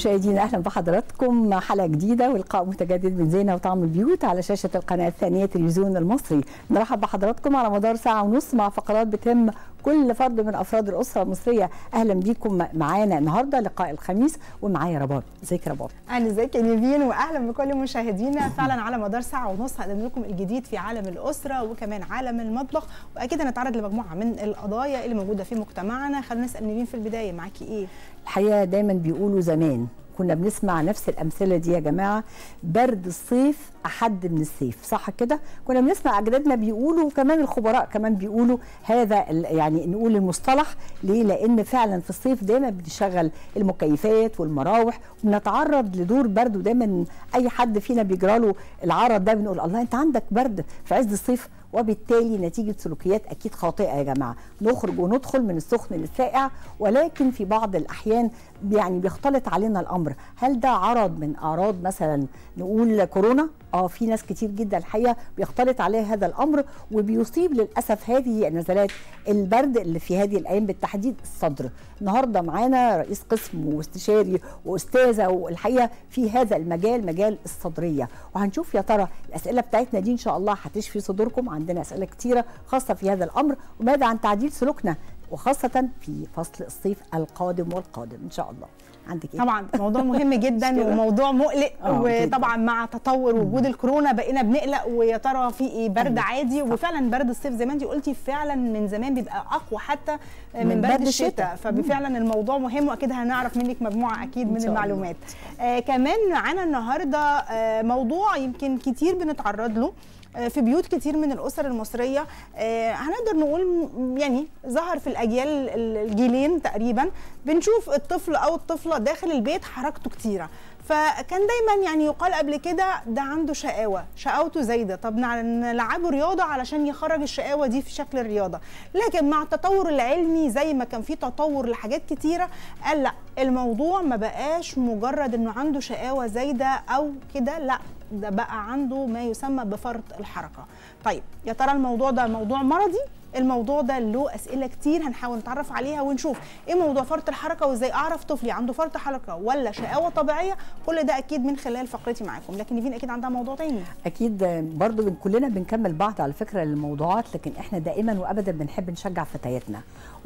مشاهدينا اهلا بحضراتكم حلقه جديده ولقاء متجدد من زينه وطعم البيوت على شاشه القناه الثانيه تلفزيون المصري نرحب بحضراتكم على مدار ساعه ونص مع فقرات بتم كل فرد من افراد الاسره المصريه اهلا بيكم معانا النهارده لقاء الخميس ومعايا رباب ازيك يا رباب اهلا ازيك يا نيفين واهلا بكل مشاهدينا فعلا على مدار ساعه ونص هنقدم لكم الجديد في عالم الاسره وكمان عالم المطبخ واكيد هنتعرض لمجموعه من القضايا اللي موجوده في مجتمعنا خلينا نسال نيفين في البدايه معاكي ايه الحقيقه دايما بيقولوا زمان كنا بنسمع نفس الامثله دي يا جماعه برد الصيف احد من الصيف صح كده كنا بنسمع اجدادنا بيقولوا وكمان الخبراء كمان بيقولوا هذا يعني نقول المصطلح ليه لان فعلا في الصيف دايما بنشغل المكيفات والمراوح وبنتعرض لدور برد ودايما اي حد فينا بيجرى له العرض ده بنقول الله انت عندك برد في عز الصيف وبالتالي نتيجه سلوكيات اكيد خاطئه يا جماعه نخرج وندخل من السخن للساقع ولكن في بعض الاحيان يعني بيختلط علينا الامر هل ده عرض من اعراض مثلا نقول كورونا اه في ناس كتير جدا الحقيقه بيختلط عليها هذا الامر وبيصيب للاسف هذه نزلات البرد اللي في هذه الايام بالتحديد الصدر النهارده معانا رئيس قسم واستشاري واستاذه والحقيقه في هذا المجال مجال الصدريه وهنشوف يا ترى الاسئله بتاعتنا دي ان شاء الله هتشفي صدوركم عندنا اسئله كتيره خاصه في هذا الامر وماذا عن تعديل سلوكنا وخاصه في فصل الصيف القادم والقادم ان شاء الله عندك ايه طبعا موضوع مهم جدا وموضوع مقلق وطبعا مع تطور وجود الكورونا بقينا بنقلق ويا ترى في ايه برد عادي وفعلا برد الصيف زي ما انت قلتي فعلا من زمان بيبقى اقوى حتى من, من برد, برد الشتاء ففعلا الموضوع مهم واكيد هنعرف منك مجموعه اكيد من المعلومات آه كمان معانا النهارده آه موضوع يمكن كتير بنتعرض له في بيوت كتير من الاسر المصريه هنقدر نقول يعني ظهر في الاجيال الجيلين تقريبا بنشوف الطفل او الطفله داخل البيت حركته كتيره فكان دايما يعني يقال قبل كده ده عنده شقاوه شقاوته زايده طب نلعبه رياضه علشان يخرج الشقاوه دي في شكل الرياضه لكن مع التطور العلمي زي ما كان في تطور لحاجات كتيره قال لا الموضوع ما بقاش مجرد انه عنده شقاوه زايده او كده لا ده بقى عنده ما يسمى بفرط الحركه طيب يا ترى الموضوع ده موضوع مرضي الموضوع ده له اسئله كتير هنحاول نتعرف عليها ونشوف ايه موضوع فرط الحركه وازاي اعرف طفلي عنده فرط حركه ولا شقاوه طبيعيه كل ده اكيد من خلال فقرتي معاكم لكن نيفين اكيد عندها موضوع تاني اكيد برضو كلنا بنكمل بعض على فكره الموضوعات لكن احنا دائما وابدا بنحب نشجع فتياتنا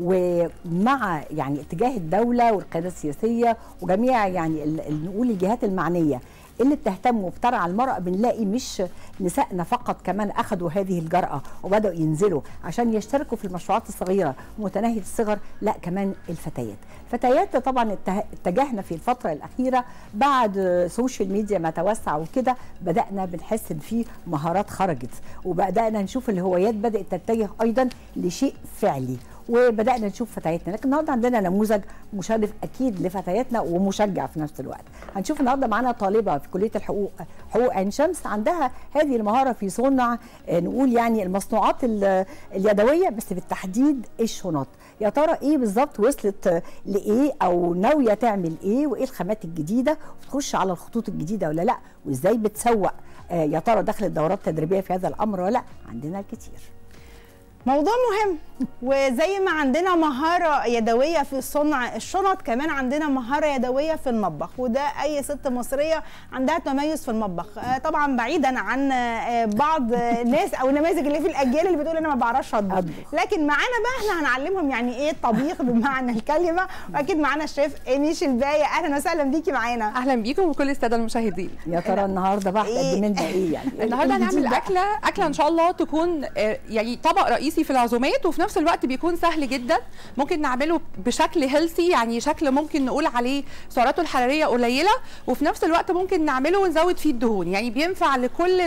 ومع يعني اتجاه الدوله والقياده السياسيه وجميع يعني نقول الجهات المعنيه اللي بتهتم وبترعى المرأة بنلاقي مش نسائنا فقط كمان أخذوا هذه الجرأة وبدأوا ينزلوا عشان يشتركوا في المشروعات الصغيرة متناهية الصغر لا كمان الفتيات فتيات طبعا اتجهنا في الفترة الأخيرة بعد السوشيال ميديا ما توسع وكده بدأنا بنحس إن في مهارات خرجت وبدأنا نشوف الهوايات بدأت تتجه أيضا لشيء فعلي وبدانا نشوف فتياتنا لكن النهارده عندنا نموذج مشرف اكيد لفتياتنا ومشجع في نفس الوقت هنشوف النهارده معانا طالبه في كليه الحقوق حقوق عين شمس عندها هذه المهاره في صنع نقول يعني المصنوعات اليدويه بس بالتحديد الشنط يا ترى ايه بالظبط وصلت لايه او ناويه تعمل ايه وايه الخامات الجديده وتخش على الخطوط الجديده ولا لا وازاي بتسوق يا ترى دخلت دورات تدريبيه في هذا الامر ولا لا عندنا الكثير موضوع مهم وزي ما عندنا مهارة يدوية في صنع الشنط كمان عندنا مهارة يدوية في المطبخ وده أي ست مصرية عندها تميز في المطبخ طبعا بعيدا عن بعض الناس أو النماذج اللي في الأجيال اللي بتقول أنا ما بعرفش أطبخ لكن معانا بقى احنا هنعلمهم يعني إيه الطبيخ بمعنى الكلمة وأكيد معانا الشيف إيميش الباية أهلا وسهلا بيكي معانا أهلا بيكم وكل السادة المشاهدين يا ترى النهارده بقى هتقدم لنا إيه يعني النهارده هنعمل أكلة أكلة إن شاء الله تكون يعني طبق رئيسي في العزومات وفي نفس الوقت بيكون سهل جدا ممكن نعمله بشكل هيلثي يعني شكل ممكن نقول عليه سعراته الحراريه قليله وفي نفس الوقت ممكن نعمله ونزود فيه الدهون يعني بينفع لكل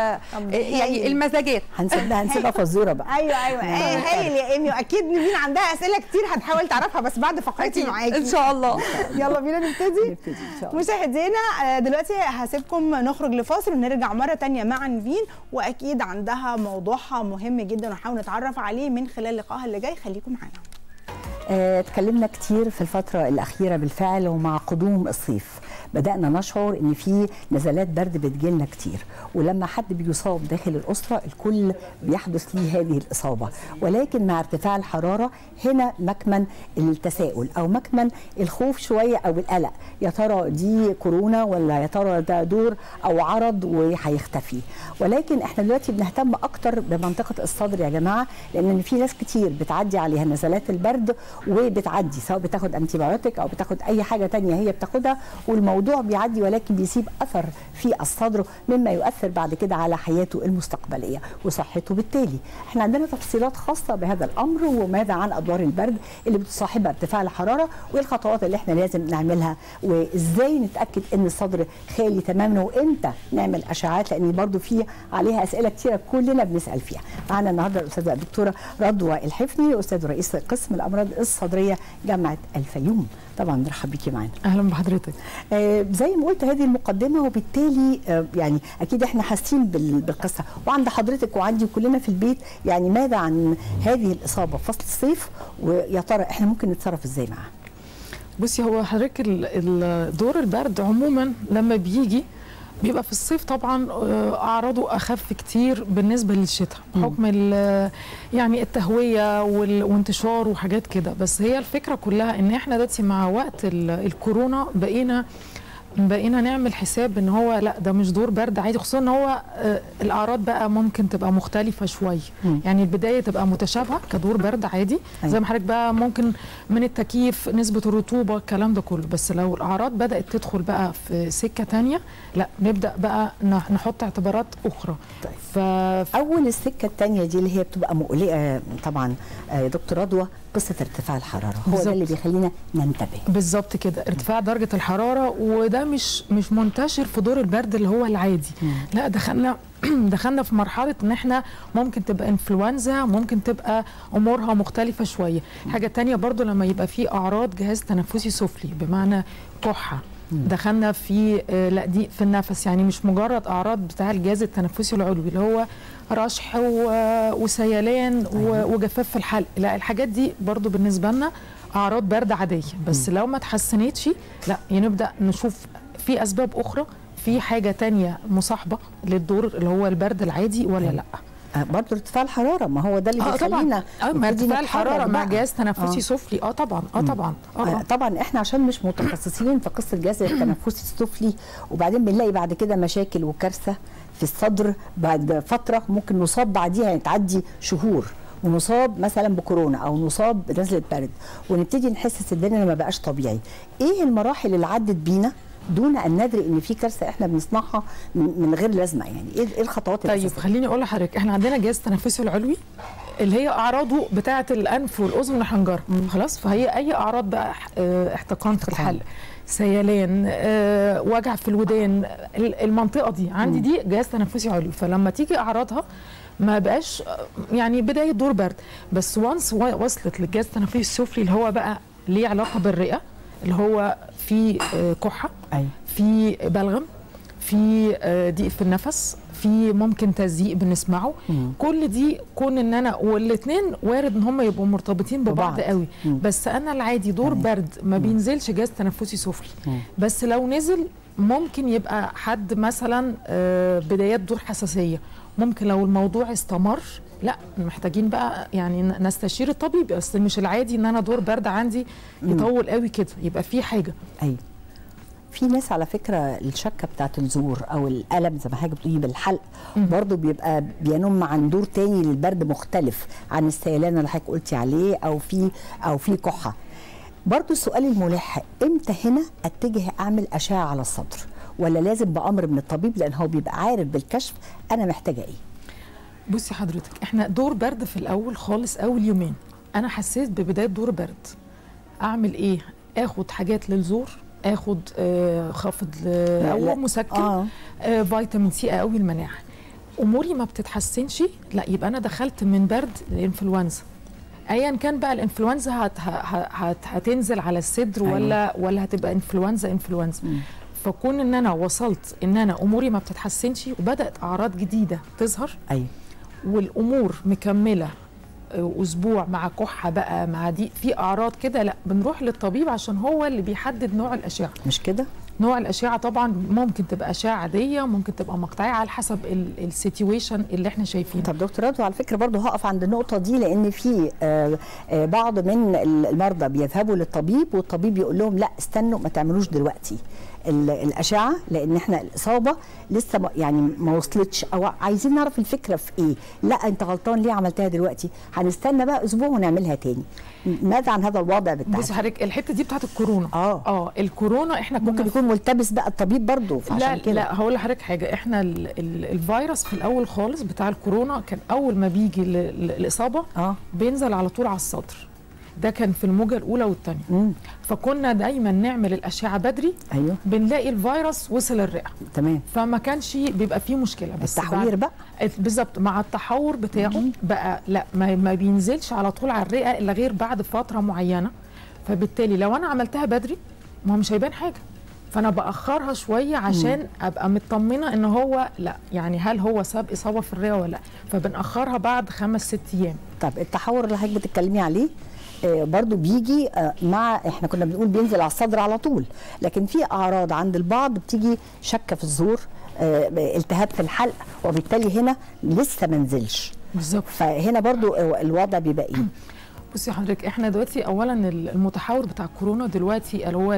يعني المزاجات هنسيبها هنسيبها فزوره بقى ايوه ايوه هايل يا ايمي واكيد نيفين عندها اسئله كتير هتحاول تعرفها بس بعد فقرتي معاكي ان شاء الله يلا بينا نبتدي مشاهدينا دلوقتي هسيبكم نخرج لفاصل ونرجع مره ثانيه مع نيفين واكيد عندها موضوعها مهم جدا ونحاول نتعرف عليه من خلال لقائها اللي جاي خليكم معانا اتكلمنا كتير في الفترة الأخيرة بالفعل ومع قدوم الصيف بدانا نشعر ان في نزلات برد بتجيلنا كتير ولما حد بيصاب داخل الاسره الكل بيحدث ليه هذه الاصابه ولكن مع ارتفاع الحراره هنا مكمن التساؤل او مكمن الخوف شويه او القلق يا ترى دي كورونا ولا يا ترى ده دور او عرض وهيختفي ولكن احنا دلوقتي بنهتم اكتر بمنطقه الصدر يا جماعه لان في ناس كتير بتعدي عليها نزلات البرد وبتعدي سواء بتاخد انتيبيوتيك او بتاخد اي حاجه تانية هي بتاخدها والموضوع بيعدي ولكن بيسيب اثر في الصدر مما يؤثر بعد كده على حياته المستقبليه وصحته بالتالي احنا عندنا تفصيلات خاصه بهذا الامر وماذا عن ادوار البرد اللي بتصاحبها ارتفاع الحراره وايه الخطوات اللي احنا لازم نعملها وازاي نتاكد ان الصدر خالي تماما وامتى نعمل اشعاعات لان برضو في عليها اسئله كتيره كلنا بنسال فيها معانا النهارده الاستاذه الدكتوره رضوى الحفني استاذ رئيس قسم الامراض الصدريه جامعه الفيوم طبعا مرحب بيكي معانا اهلا بحضرتك آه زي ما قلت هذه المقدمه وبالتالي آه يعني اكيد احنا حاسين بالقصه وعند حضرتك وعندي كلنا في البيت يعني ماذا عن هذه الاصابه في فصل الصيف ويا ترى احنا ممكن نتصرف ازاي معاها بصي هو حضرتك دور البرد عموما لما بيجي بيبقى في الصيف طبعا اعراضه اخف كتير بالنسبه للشتاء بحكم يعني التهويه وانتشار وحاجات كده بس هي الفكره كلها ان احنا دلوقتي مع وقت الكورونا بقينا بقينا نعمل حساب ان هو لا ده مش دور برد عادي خصوصا ان هو آه الاعراض بقى ممكن تبقى مختلفه شويه يعني البدايه تبقى متشابهه كدور برد عادي أيوة. زي ما حضرتك بقى ممكن من التكييف نسبه الرطوبه الكلام ده كله بس لو الاعراض بدات تدخل بقى في سكه تانية لا نبدا بقى نحط اعتبارات اخرى طيب. ف... اول السكه الثانيه دي اللي هي بتبقى مقلقه طبعا يا دكتور رضوى قصه ارتفاع الحراره هو بالزبط. ده اللي بيخلينا ننتبه بالظبط كده ارتفاع درجه الحراره وده مش مش منتشر في دور البرد اللي هو العادي مم. لا دخلنا دخلنا في مرحله ان احنا ممكن تبقى انفلونزا ممكن تبقى امورها مختلفه شويه حاجه تانية برضو لما يبقى في اعراض جهاز تنفسي سفلي بمعنى كحه دخلنا في لا دي في النفس يعني مش مجرد اعراض بتاع الجهاز التنفسي العلوي اللي هو رشح وسيلان وجفاف في الحلق لا الحاجات دي برضو بالنسبه لنا اعراض برد عاديه بس لو ما اتحسنتش لا نبدا نشوف في اسباب اخرى في حاجه تانية مصاحبه للدور اللي هو البرد العادي ولا لا برضه ارتفاع الحراره ما هو ده اللي آه بيخلينا اه ما ارتفاع الحراره مع جهاز تنفسي آه. سفلي اه طبعا اه طبعا آه, آه طبعا احنا عشان مش متخصصين في قصه الجهاز التنفسي السفلي وبعدين بنلاقي بعد كده مشاكل وكارثه في الصدر بعد فتره ممكن نصاب بعديها يعني تعدي شهور ونصاب مثلا بكورونا او نصاب بنزله برد ونبتدي نحس صدرنا ما بقاش طبيعي ايه المراحل اللي عدت بينا دون ان ندري ان في كارثه احنا بنصنعها من غير لازمه يعني ايه الخطوات طيب الأساسية؟ خليني اقول لحضرتك احنا عندنا جهاز تنفسي العلوي اللي هي اعراضه بتاعه الانف والاذن والحنجره خلاص فهي اي اعراض بقى احتقان في الحلق سيلان أه، وجع في الودان المنطقه دي عندي دي جهاز تنفسي علوي فلما تيجي اعراضها ما بقاش يعني بدايه دور برد بس وانس وصلت للجهاز التنفسي السفلي اللي هو بقى ليه علاقه بالرئه اللي هو في كحه أي. في بلغم في ضيق في النفس في ممكن تزييق بنسمعه مم. كل دي كون ان انا والاثنين وارد ان هم يبقوا مرتبطين ببعض ببعض. قوي مم. بس انا العادي دور تمام. برد ما بينزلش جهاز تنفسي سفلي مم. بس لو نزل ممكن يبقى حد مثلا آه، بدايات دور حساسيه ممكن لو الموضوع استمر لا محتاجين بقى يعني ن- نستشير الطبيب بس مش العادي ان انا دور برد عندي يطول قوي كده يبقى في حاجه ايوه في ناس على فكره الشكه بتاعت الزور او الالم زي ما حضرتك بتقولي بالحلق مم. برضه بيبقى بينم عن دور تاني للبرد مختلف عن السيلان اللي حضرتك قلتي عليه او في او في كحه برضه السؤال الملح امتى هنا اتجه اعمل اشعه على الصدر ولا لازم بامر من الطبيب لان هو بيبقى عارف بالكشف انا محتاجه ايه بصي حضرتك احنا دور برد في الاول خالص اول يومين انا حسيت ببدايه دور برد اعمل ايه اخد حاجات للزور اخد آه خافض لا. او مسكن اه آه فيتامين سي اقوي المناعه اموري ما بتتحسنش لا يبقى انا دخلت من برد لانفلونزا ايا كان بقى الانفلونزا هت هت هت هتنزل على الصدر أيوة. ولا ولا هتبقى انفلونزا انفلونزا مم. فكون ان انا وصلت ان انا اموري ما بتتحسنش وبدات اعراض جديده تظهر ايوه والامور مكمله آه، اسبوع مع كحه بقى مع دي في اعراض كده لا بنروح للطبيب عشان هو اللي بيحدد نوع الاشعه مش كده نوع الاشعه طبعا ممكن تبقى اشعه عاديه ممكن تبقى مقطعيه على حسب السيتويشن اللي احنا شايفينه طب دكتور رضوى على فكره برضه هقف عند النقطه دي لان في آه، آه، بعض من المرضى بيذهبوا للطبيب والطبيب يقول لهم لا استنوا ما تعملوش دلوقتي ال- الاشعه لان احنا الاصابه لسه ما- يعني ما وصلتش او عايزين نعرف الفكره في ايه لا انت غلطان ليه عملتها دلوقتي هنستنى بقى اسبوع ونعملها تاني ماذا عن هذا الوضع بص بالتحديد حضرتك الحته دي بتاعت الكورونا اه اه الكورونا احنا كنا ممكن يكون ملتبس بقى الطبيب برضه فعشان لا كده لا هقول لحضرتك حاجه احنا ال ال الفيروس في الاول خالص بتاع الكورونا كان اول ما بيجي ل- ل- الاصابه اه بينزل على طول على الصدر ده كان في الموجه الاولى والثانيه امم فكنا دايما نعمل الاشعه بدري ايوه بنلاقي الفيروس وصل الرئه تمام فما كانش بيبقى فيه مشكله بس التحوير بعد- بقى بالظبط مع التحور بتاعه بقى لا ما, ما بينزلش على طول على الرئه الا غير بعد فتره معينه فبالتالي لو انا عملتها بدري ما هو مش هيبان حاجه فانا باخرها شويه عشان ابقى مطمنه ان هو لا يعني هل هو ساب اصابه في الرئه ولا لا فبنأخرها بعد خمس ست ايام طب التحور اللي حضرتك بتتكلمي عليه آه، برضو بيجي آه، مع احنا كنا بنقول بينزل على الصدر على طول لكن في اعراض عند البعض بتيجي شكه في الزور آه، التهاب في الحلق وبالتالي هنا لسه ما نزلش بالظبط فهنا برضو آه، الوضع بيبقى ايه بصي حضرتك احنا دلوقتي اولا المتحور بتاع الكورونا دلوقتي اللي هو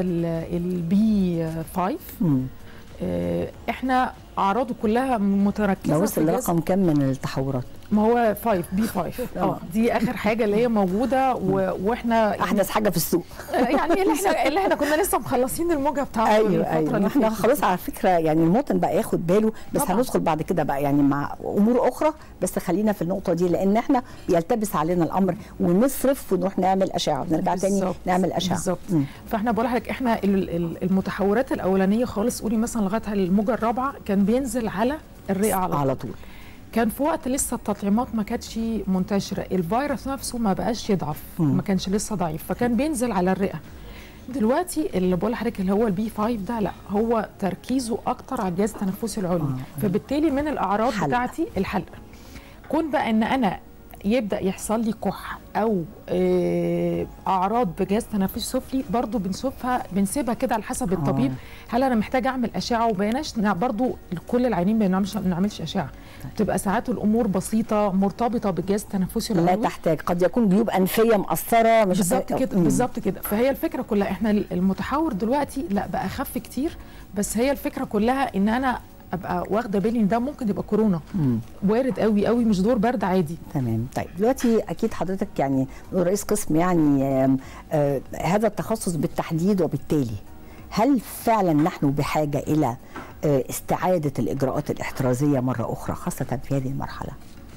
البي 5 مم. اه، احنا اعراضه كلها متركزه ده في وصل الجسم. لرقم كام من التحورات ما هو 5 بي 5 اه دي اخر حاجه اللي هي موجوده و... واحنا يعني احدث حاجه في السوق يعني اللي احنا اللي احنا كنا لسه مخلصين الموجه بتاعته ايوه الفتره ايوه اللي احنا فاتت. خلاص على فكره يعني المواطن بقى ياخد باله بس طبعاً. هندخل بعد كده بقى يعني مع امور اخرى بس خلينا في النقطه دي لان احنا يلتبس علينا الامر ونصرف ونروح نعمل اشعه ونرجع تاني بالظبط. نعمل اشعه بالظبط مم. فاحنا بقول لحضرتك احنا ال- ال- المتحورات الاولانيه خالص قولي مثلا لغايه الموجه الرابعه كان بينزل على الرئه على طول. على طول كان في وقت لسه التطعيمات ما كانتش منتشره الفيروس نفسه ما بقاش يضعف مم. ما كانش لسه ضعيف فكان بينزل على الرئه دلوقتي اللي بقول لحضرتك اللي هو البي 5 ده لا هو تركيزه اكتر على الجهاز التنفسي العلوي آه. فبالتالي من الاعراض حلقة. بتاعتي الحلقه كون بقى ان انا يبدا يحصل لي كح او آه، اعراض بجهاز تنفسي سفلي برضو بنشوفها بنسيبها كده على حسب الطبيب هل انا محتاج اعمل اشعه وبيناش برضو كل العيانين ما بنعملش ما بنعملش اشعه بتبقى ساعات الامور بسيطه مرتبطه بالجهاز التنفسي لا العلوي تحتاج قد يكون جيوب انفيه مقصره مش بالظبط كده مم. بالظبط كده فهي الفكره كلها احنا المتحور دلوقتي لا بقى اخف كتير بس هي الفكره كلها ان انا ابقى واخده بالي ان ده ممكن يبقى كورونا مم. وارد قوي قوي مش دور برد عادي تمام طيب دلوقتي اكيد حضرتك يعني رئيس قسم يعني آم، آه هذا التخصص بالتحديد وبالتالي هل فعلا نحن بحاجه الى آه استعاده الاجراءات الاحترازيه مره اخرى خاصه في هذه المرحله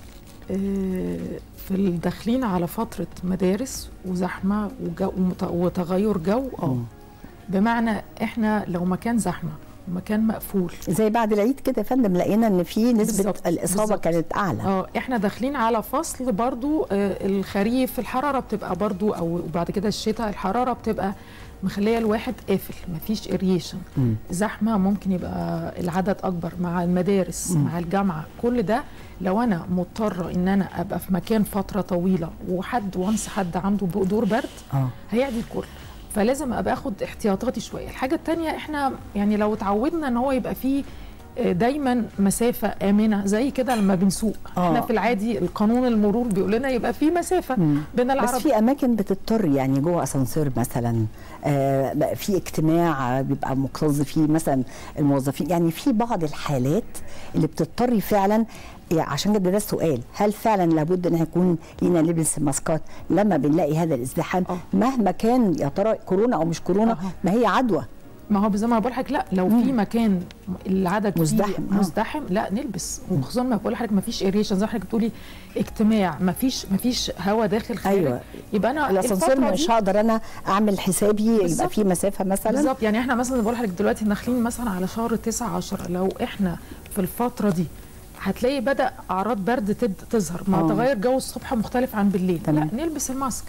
آه، في الداخلين على فتره مدارس وزحمه وجو ومت- وتغير جو اه مم. بمعنى احنا لو مكان زحمه ومكان مقفول زي بعد العيد كده يا فندم لقينا ان في نسبه بالظبط، الاصابه بالظبط. كانت اعلى اه احنا داخلين على فصل برضو آه الخريف الحراره بتبقى برضو او وبعد كده الشتاء الحراره بتبقى مخليه الواحد قافل مفيش اريشن مم. زحمه ممكن يبقى العدد اكبر مع المدارس مم. مع الجامعه كل ده لو انا مضطره ان انا ابقى في مكان فتره طويله وحد وانس حد عنده دور برد اه هيعدي الكل فلازم ابقى اخد احتياطاتي شويه الحاجه التانية احنا يعني لو اتعودنا ان هو يبقى فيه آه، دايما مسافه امنه زي كده لما بنسوق آه. احنا في العادي القانون المرور بيقول لنا يبقى فيه مسافه مم. بين بس العرب في اماكن بتضطر يعني جوه اسانسير مثلا آه بقى في اجتماع آه، بيبقى مكتظ فيه مثلا الموظفين يعني في بعض الحالات اللي بتضطري فعلا يعني عشان كده ده السؤال هل فعلا لابد ان يكون لينا نلبس ماسكات لما بنلاقي هذا الازدحام آه. مهما كان يا ترى كورونا او مش كورونا أها. ما هي عدوى ما هو زي ما بقول لحضرتك لا لو في مكان العدد مزدحم، فيه آه. مزدحم لا نلبس وخصوصا ما بقول لحضرتك ما فيش اريشن زي ما حضرتك بتقولي اجتماع ما فيش ما فيش هواء داخل خارج أيوة. يبقى انا الاسانسير الفترة مش دي- هقدر انا اعمل حسابي يبقى بالظبط. في مسافه مثلا بالظبط يعني احنا مثلا بقول لحضرتك دلوقتي داخلين مثلا على شهر 9 10 لو احنا في الفتره دي هتلاقي بدا اعراض برد تبدا تظهر مع آه. تغير جو الصبح مختلف عن بالليل تمام. لا نلبس الماسك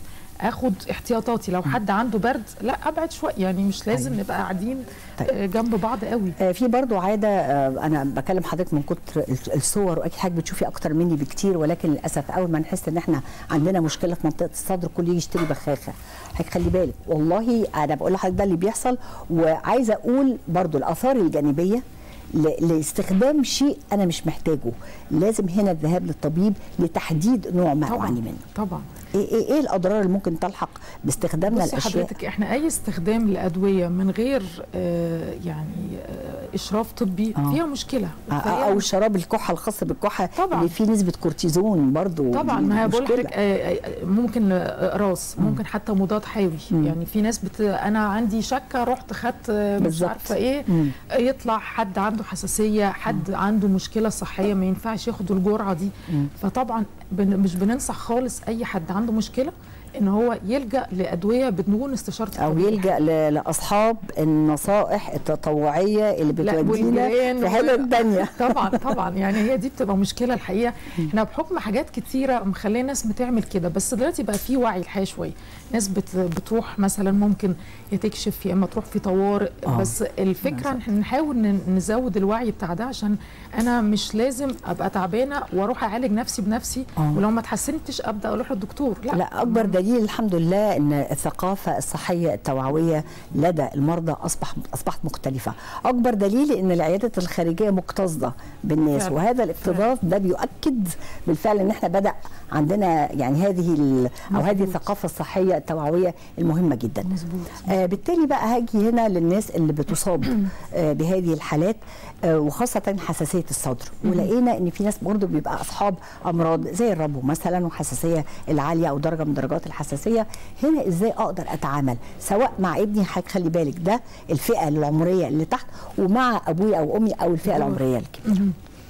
اخد احتياطاتي لو حد عنده برد لا ابعد شويه يعني مش لازم أيوة. نبقى قاعدين طيب. آه، جنب بعض قوي آه، في برضو عاده آه، انا بكلم حضرتك من كتر ال- الصور واكيد حضرتك بتشوفي اكتر مني بكتير ولكن للاسف اول ما نحس ان احنا عندنا مشكله في منطقه الصدر كل يجي يشتري بخاخه حضرتك خلي بالك والله انا بقول لحضرتك ده اللي بيحصل وعايزه اقول برضو الاثار الجانبيه ل- لاستخدام شيء انا مش محتاجه لازم هنا الذهاب للطبيب لتحديد نوع ما طبعا اعاني منه طبعا ايه ايه, إيه الاضرار اللي ممكن تلحق باستخدامنا بصي الاشياء حضرتك احنا اي استخدام لادويه من غير آه يعني آه اشراف طبي آه. فيها مشكله آه، فهي او شراب الكحه الخاص بالكحه طبعاً. اللي فيه نسبه كورتيزون برضو طبعا دي ما هي بقول مشكلة. لحضرتك آه، آه، ممكن آه، اقراص ممكن حتى مضاد حيوي مم. يعني في ناس بت... انا عندي شكه رحت خدت آه، مش بالظبط. عارفه ايه مم. يطلع حد عنده حساسيه حد عنده مشكله صحيه ما ينفعش ياخد الجرعه دي مم. فطبعا بن... مش بننصح خالص اي حد عنده مشكله ان هو يلجا لادويه بدون استشاره او الطبيب. يلجا ل- لاصحاب النصائح التطوعيه اللي لا، بتودينا والجيران في و- حته تانية طبعا طبعا يعني هي دي بتبقى مشكله الحقيقه احنا بحكم حاجات كتيره مخليه الناس بتعمل كده بس دلوقتي بقى في وعي الحقيقه شويه ناس بت بتروح مثلا ممكن يا تكشف يا اما تروح في طوارئ آه. بس الفكره ان احنا نحاول ن- نزود الوعي بتاع ده عشان انا مش لازم ابقى تعبانه واروح اعالج نفسي بنفسي آه. ولو ما اتحسنتش ابدا اروح للدكتور لا, لا اكبر دليل الحمد لله ان الثقافه الصحيه التوعويه لدى المرضى اصبح اصبحت مختلفه اكبر دليل ان العيادات الخارجيه مكتظه بالناس فعلا. وهذا الاكتظاظ ده بيؤكد بالفعل ان احنا بدا عندنا يعني هذه ال- او هذه مظبوط. الثقافه الصحيه التوعويه المهمه جدا مظبوط آه بالتالي بقى هاجي هنا للناس اللي بتصاب آه بهذه الحالات آه وخاصة حساسية الصدر ولقينا ان في ناس برضه بيبقى اصحاب امراض زي الربو مثلا وحساسية العالية او درجة من درجات الحساسية هنا ازاي اقدر اتعامل سواء مع ابني حضرتك خلي بالك ده الفئة العمرية اللي تحت ومع ابوي او امي او الفئة دور. العمرية الكبيرة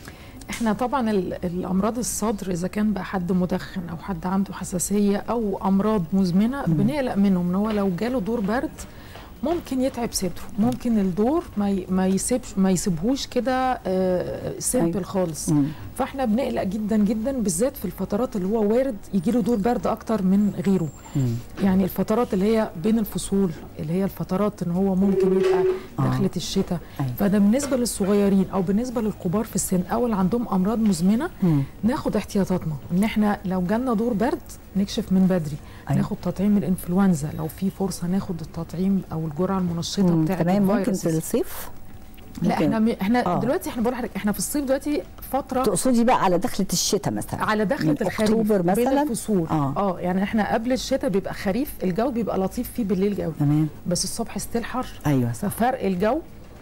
احنا طبعا ال- الامراض الصدر اذا كان بقى حد مدخن او حد عنده حساسيه او امراض مزمنه بنقلق منهم ان هو لو جاله دور برد ممكن يتعب صدره ممكن الدور ما ي- ما يسيبش ما يسيبهوش كده سيمبل أيوة. خالص مم. فاحنا بنقلق جدا جدا بالذات في الفترات اللي هو وارد يجي له دور برد اكتر من غيره مم. يعني الفترات اللي هي بين الفصول اللي هي الفترات ان هو ممكن يبقى آه. دخلة الشتاء أيوة. فده بالنسبه للصغيرين او بالنسبه للكبار في السن او اللي عندهم امراض مزمنه مم. ناخد احتياطاتنا ان احنا لو جالنا دور برد نكشف من بدري أيوة. ناخد تطعيم الانفلونزا لو في فرصه ناخد التطعيم او الجرعه المنشطه مم. بتاعه تمام ممكن الفيروس. في الصيف لا ممكن. احنا م... احنا آه. دلوقتي احنا بقول لحضرتك احنا في الصيف دلوقتي فتره تقصدي بقى على دخلة الشتاء مثلا على دخلة من الخريف أكتوبر بين مثلا الفصول آه. اه يعني احنا قبل الشتاء بيبقى خريف الجو بيبقى لطيف فيه بالليل قوي تمام بس الصبح ستيل حر ايوه ففرق الجو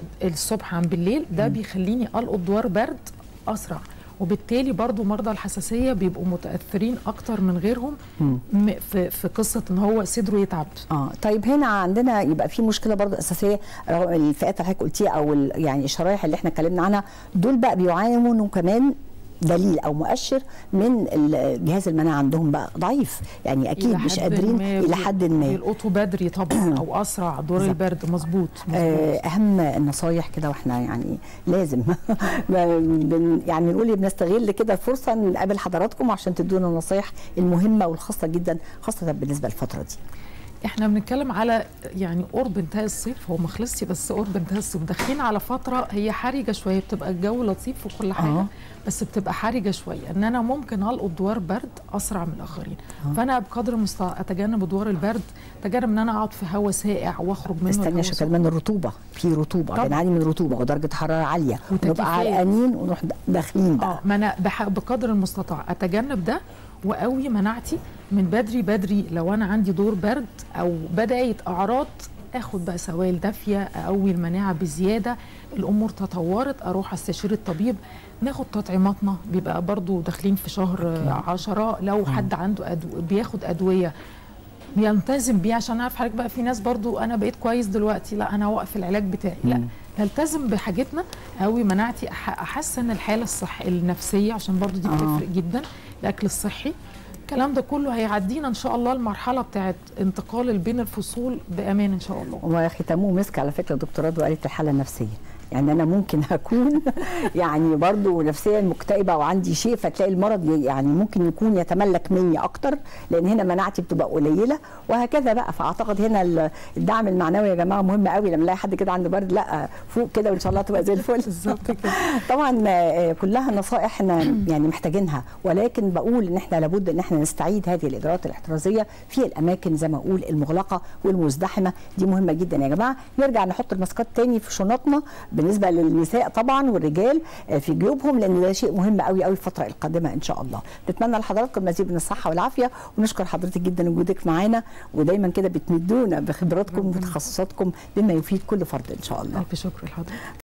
الصبح عن بالليل ده بيخليني القط دوار برد اسرع وبالتالي برضو مرضى الحساسيه بيبقوا متاثرين اكتر من غيرهم مم. م- في في قصه ان هو صدره يتعب اه طيب هنا عندنا يبقى في مشكله برضو اساسيه رغم الفئات اللي حضرتك قلتيها او ال- يعني الشرايح اللي احنا اتكلمنا عنها دول بقى بيعانوا كمان دليل او مؤشر من الجهاز المناعه عندهم بقى ضعيف يعني اكيد إلى مش حد قادرين ما الى حد ما يلقطوا بدري طبعا او اسرع دور بالظبط. البرد مظبوط آه، مظبوط. اهم النصايح كده واحنا يعني لازم بن- يعني نقول بنستغل كده الفرصه نقابل حضراتكم عشان تدونا النصايح المهمه والخاصه جدا خاصه بالنسبه للفتره دي احنا بنتكلم على يعني قرب انتهاء الصيف هو ما خلصش بس قرب انتهاء الصيف داخلين على فتره هي حرجه شويه بتبقى الجو لطيف وكل حاجه آه. بس بتبقى حرجه شويه ان انا ممكن القط دوار برد اسرع من الاخرين آه. فانا بقدر المستطاع اتجنب دوار البرد اتجنب ان انا اقعد في هواء ساقع واخرج منه استنى الهواء عشان سخن. كمان الرطوبه في رطوبه طبعا. بنعاني من رطوبه ودرجه حراره عاليه وتكييفات. ونبقى عرقانين ونروح داخلين بقى اه ما انا بح- بقدر المستطاع اتجنب ده واقوي مناعتي من بدري بدري لو انا عندي دور برد او بدايه اعراض اخد بقى سوائل دافيه اقوي المناعه بزياده الامور تطورت اروح استشير الطبيب ناخد تطعيماتنا بيبقى برضو داخلين في شهر أوكي. عشرة لو حد عنده أدو... بياخد ادويه يلتزم بيه عشان اعرف حضرتك بقى في ناس برضو انا بقيت كويس دلوقتي لا انا واقف العلاج بتاعي لا مم. نلتزم بحاجتنا قوي مناعتي أح- احسن الحاله الصح النفسيه عشان برضو دي آه. بتفرق جدا الاكل الصحي الكلام ده كله هيعدينا ان شاء الله المرحله بتاعت انتقال بين الفصول بامان ان شاء الله وختموه مسك على فكره دكتوراه وقالت الحاله النفسيه يعني انا ممكن اكون يعني برضو نفسيا مكتئبه وعندي شيء فتلاقي المرض يعني ممكن يكون يتملك مني اكتر لان هنا مناعتي بتبقى قليله وهكذا بقى فاعتقد هنا الدعم المعنوي يا جماعه مهم قوي لما الاقي حد كده عنده برد لا فوق كده وان شاء الله تبقى زي الفل بالظبط كده طبعا كلها نصائح احنا يعني محتاجينها ولكن بقول ان احنا لابد ان احنا نستعيد هذه الاجراءات الاحترازيه في الاماكن زي ما اقول المغلقه والمزدحمه دي مهمه جدا يا جماعه نرجع نحط الماسكات تاني في شنطنا بالنسبه للنساء طبعا والرجال في جيوبهم لان ده شيء مهم قوي قوي الفتره القادمه ان شاء الله نتمنى لحضراتكم المزيد من الصحه والعافيه ونشكر حضرتك جدا وجودك معانا ودايما كده بتمدونا بخبراتكم وتخصصاتكم بما يفيد كل فرد ان شاء الله الف شكر لحضرتك